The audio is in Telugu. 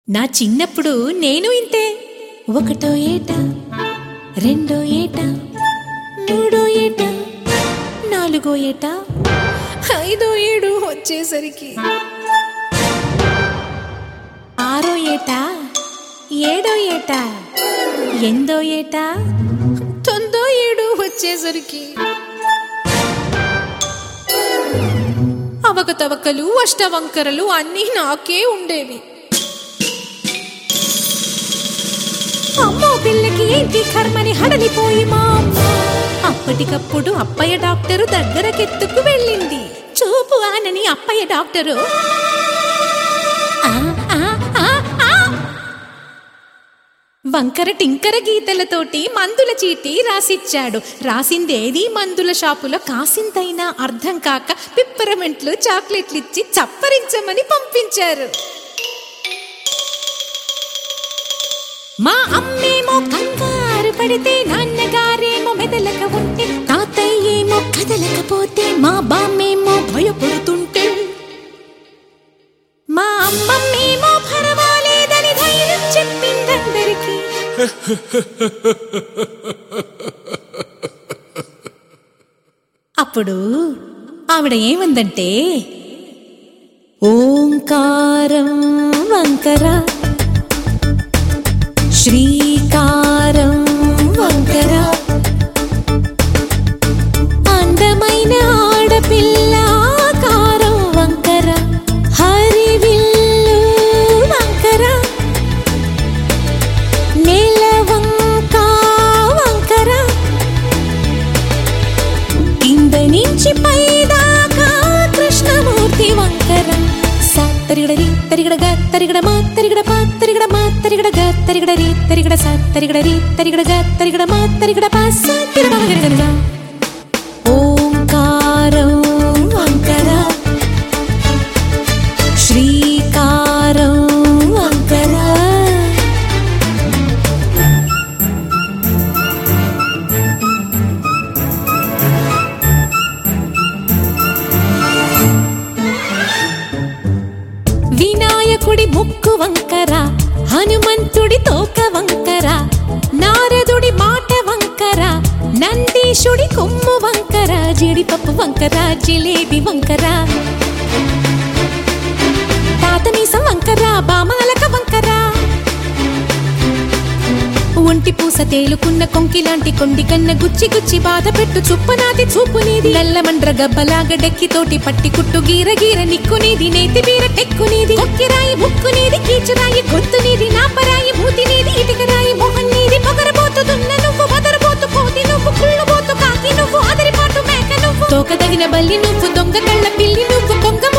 నా చిన్నప్పుడు నేను ఇంతే ఒకటో ఏట రెండో ఏట మూడో ఏట నాలుగో ఏట ఐదో ఏడు వచ్చేసరికి ఆరో ఏట ఏడో ఏట ఎందో ఏట తొమ్మిదో ఏడు వచ్చేసరికి అవకతవకలు అష్టవంకరలు అన్నీ నాకే ఉండేవి అమ్మో పిల్లకి ఏంటి కర్మని హడలిపోయి మా అమ్మ అప్పటికప్పుడు అప్పయ్య డాక్టరు దగ్గరకెత్తుకు వెళ్ళింది చూపు ఆనని అప్పయ్య డాక్టరు ఆ, ఆ, ఆ, ఆ. వంకర టింకర గీతలతోటి మందుల చీటీ రాసిచ్చాడు రాసిందేది మందుల షాపులో కాసింతైనా అర్థం కాక పిప్పరమెంట్లు చాక్లెట్లు ఇచ్చి చప్పరించమని పంపించారు మా అమ్మేమో కంగారు పడితే నాన్నగారేమో మెదలక ఉంటే తాతయ్యేమో కదలకపోతే మా బామ్మేమో భయపడుతుంటే మా అమ్మమ్మేమో పర్వాలేదని ధైర్యం చెప్పిందందరికీ అప్పుడు ఆవిడ ఏమందంటే ఓంకారం వంకర శ్రీకారం వంకర అందమైన ఆడపిల్ల ఆకారం వంకర హరివిల్లు వంకర నెలవంక వంకర కింద నుంచి పైదాకా కృష్ణమూర్తి వంకర సా తరిగడరి తరిగడగ తరిగడ మా తరిగడ పా తరిగడ మా తరిగడ గ తరిగడ రి తరిగడ సా తరిగడ రి తరిగడ గ తరిగడ మా తరిగడ పా సా తిరగడ మగరగనగ ఓంకారం వంకర శ్రీకారం వంకర వినాయకుడి ముక్కు వంకర హనుమంతుడి తోక వంకర నారదుడి మాట వంకర నందీశుడి కొమ్ము వంకర జీడిపప్పు వంకర జిలేబి వంకర తాతమీసం వంకర బామాలక వంకర ఒంటి పూస తేలుకున్న కొంకిలాంటి కొండి కన్న గుచ్చి గుచ్చి బాధ పెట్టు చుప్పనాది చూపునీది నల్లమండ్ర గబ్బలాగ డెక్కితోటి పట్టి కుట్టు గీర గీర నిక్కునీది నేతి బీర టెక్కునీది కొక్కిరాయి ముక్కునీది కీచురాయి గొంతునీది నాపరాయి మూతినీది ఇటుకరాయి మొహన్నీది పొగరబోతు దున్న నువ్వు వదరబోతు కోతి నువ్వు కుళ్ళుబోతు కాకి నువ్వు అదరిపాటు మేక నువ్వు తోక తగిన బల్లి నువ్వు దొంగ కళ్ళ పిల్లి నువ్వు కొంగ